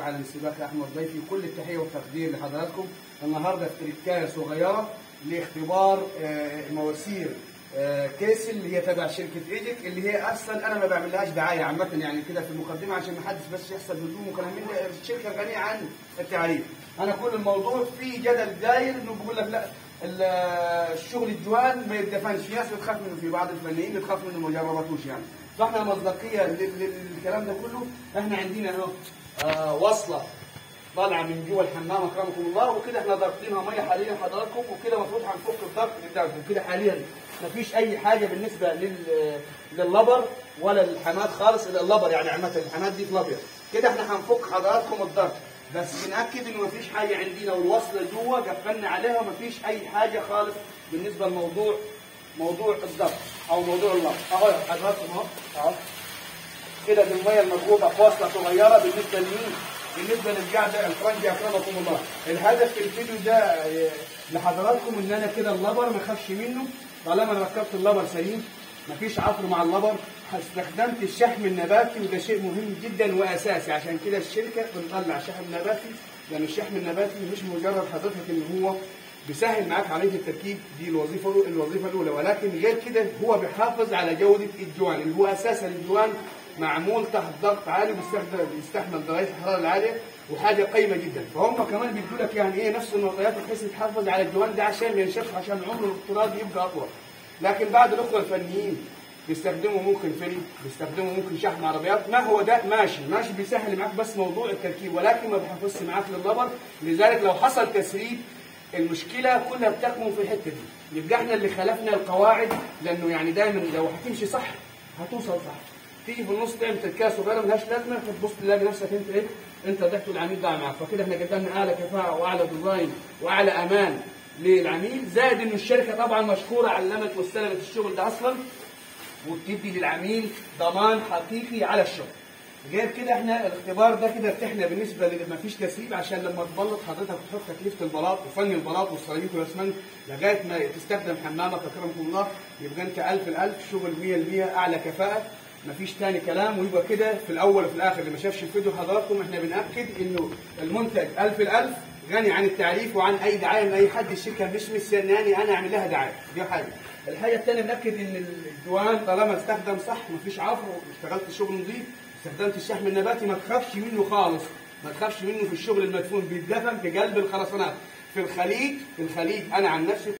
على الاستباك احمد ضيفي كل التحيه والتقدير لحضراتكم النهارده في تركايه صغيره لاختبار آه، مواسير آه، كيسل اللي هي تبع شركه ايدك اللي هي اصلا انا ما بعملهاش دعايه عامه يعني كده في المقدمه عشان ما حدش بس يحصل هجوم وكلام من ده الشركه غنيه عن التعريف انا كل الموضوع في جدل داير انه بيقول لك لا ال- الشغل الجوان ما يدفنش في ناس بتخاف منه في بعض الفنيين بتخاف منه ما جربتوش يعني فاحنا مصداقيه لل- للكلام ده كله احنا عندنا اهو آه، وصله طالعه من جوه الحمام اكرمكم الله وكده احنا ضاغطينها ميه حاليا حضراتكم وكده المفروض هنفك الضغط بتاعكم كده حاليا مفيش اي حاجه بالنسبه لل لللبر ولا للحماد خالص الا اللبر يعني عامه الحماد دي في الابيض كده احنا هنفك حضراتكم الضغط بس بنأكد انه مفيش حاجه عندنا والوصله جوه قفلنا عليها ومفيش اي حاجه خالص بالنسبه لموضوع موضوع الضغط او موضوع اللبر اهو يا حضراتكم اهو اهو كده دي الميه المضغوطه في وصله صغيره بالنسبه لمين؟ بالنسبه للقاعده الفرنجي اكرمكم الله. الهدف في الفيديو ده آه، لحضراتكم ان انا كده اللبر ما اخافش منه طالما انا ركبت اللبر سليم مفيش عفر مع اللبر استخدمت الشحم النباتي وده شيء مهم جدا واساسي عشان كده الشركه بنطلع شحم نباتي لان الشحم النباتي مش مجرد حضرتك ان هو بيسهل معاك عمليه التركيب دي الوظيفه الوظيفه الاولى ولكن غير كده هو بيحافظ على جوده الجوان اللي هو اساسا الجوان معمول تحت ضغط عالي بيستخدم بيستحمل درجات الحراره العاليه وحاجه قيمه جدا فهم كمان بيدوا لك يعني ايه نفس النظريات بحيث تحافظ على الجوان ده عشان ما ينشفش عشان عمر الافتراضي يبقى اطول لكن بعض الاخوه الفنيين بيستخدموا ممكن فري بيستخدموا ممكن شحم عربيات ما هو ده ماشي ماشي بيسهل معاك بس موضوع التركيب ولكن ما بيحافظش معاك للربر لذلك لو حصل تسريب المشكله كلها بتكمن في الحته دي يبقى احنا اللي خالفنا القواعد لانه يعني دايما لو هتمشي صح هتوصل صح تيجي في النص تعمل تركية صغيره ملهاش لازمه فتبص تلاقي نفسك انت ايه انت ضحت والعميل ضاع معاك فكده احنا قدمنا اعلى كفاءه واعلى ديزاين واعلى امان للعميل زائد انه الشركه طبعا مشكوره علمت واستلمت الشغل ده اصلا وبتدي للعميل ضمان حقيقي على الشغل غير كده احنا الاختبار ده كده ارتحنا بالنسبه للي ما فيش تسريب عشان لما تبلط حضرتك تحط تكلفه البلاط وفن البلاط والسيراميك والاسمنت لغايه ما تستخدم حمامك اكرمكم الله يبقى انت 1000 الالف شغل 100% اعلى كفاءه مفيش تاني كلام ويبقى كده في الاول وفي الاخر اللي ما شافش الفيديو حضراتكم احنا بناكد انه المنتج 1000 الالف غني عن التعريف وعن اي دعايه من اي حد الشركه مش مستناني انا اعمل لها دعايه دي حاجه الحاجه الثانيه بناكد ان الجوان طالما استخدم صح مفيش عفر واشتغلت شغل نظيف استخدمت الشحم النباتي ما تخافش منه خالص ما تخافش منه في الشغل المدفون بيتدفن في قلب الخرسانات في الخليج في الخليج انا عن نفسي